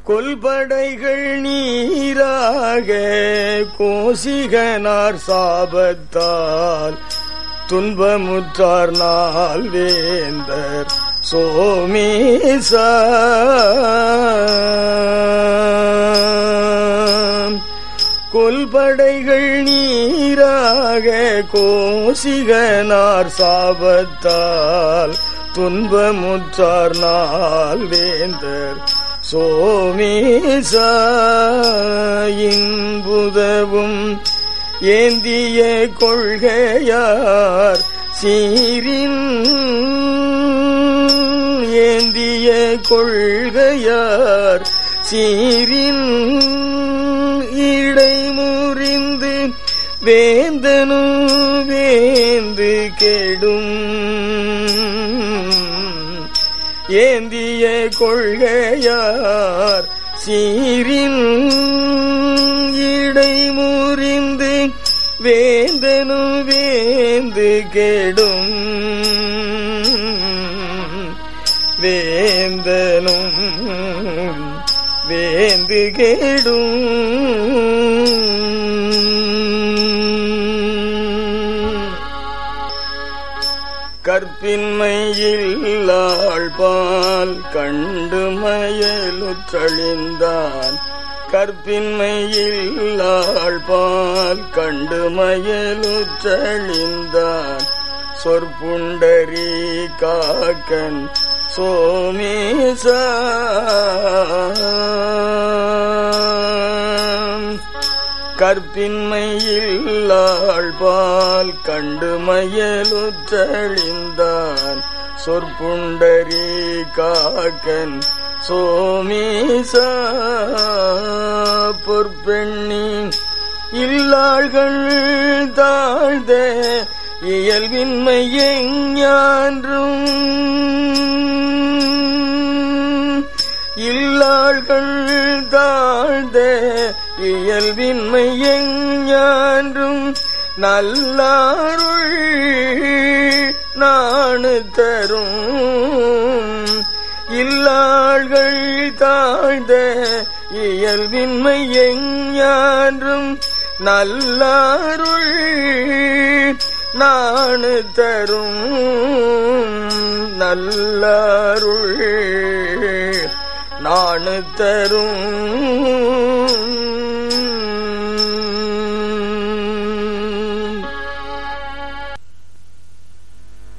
கொல்படைகள் நீராக கோசிகனார் சாபத்தால் துன்பமுற்றார் நாள் வேந்தர் சோமேசா கொல்படைகள் நீராக கோசிகனார் சாபத்தால் துன்பமுற்றார் நாள் வேந்தர் சோமேசா இன்புதவும் ஏந்திய கொள்கையார் சீரின் ஏந்திய கொள்கையார் சீரின் இடை முறிந்து வேந்தனும் வேந்து கெடும் ஏந்திய கொள்கையார் சீரின் இடை முறிந்து வேந்தனும் வேந்து கெடும் வேந்தனும் வேந்து கெடும் கற்பின்மையில் பால் கண்டு மயலுற்றழிந்தான் கற்பின்மையில் பால் கண்டு மயலுற்றழிந்தான் சொற்புண்டரி காக்கன் சோமேசா கற்பின்மையில் பால் கண்டு மயலுற்றழிந்தான் சொற்புண்டரி காக்கன் சோமேசா பொற்பெண்ணி இல்லாள்கள் தாழ்ந்த இயல்பின்மை எஞ்ஞான்றும் இல்லாள்கள் தாழ்ந்த இயல்பின்மை எஞ்ஞான்றும் நல்லாருள் நாணு தரும் இல்லாள்கள் தாழ்ந்த இயல்பின்மை எஞ்ஞான்றும் நல்லாருள் நாணு தரும் நல்லருள் நாணு தரும்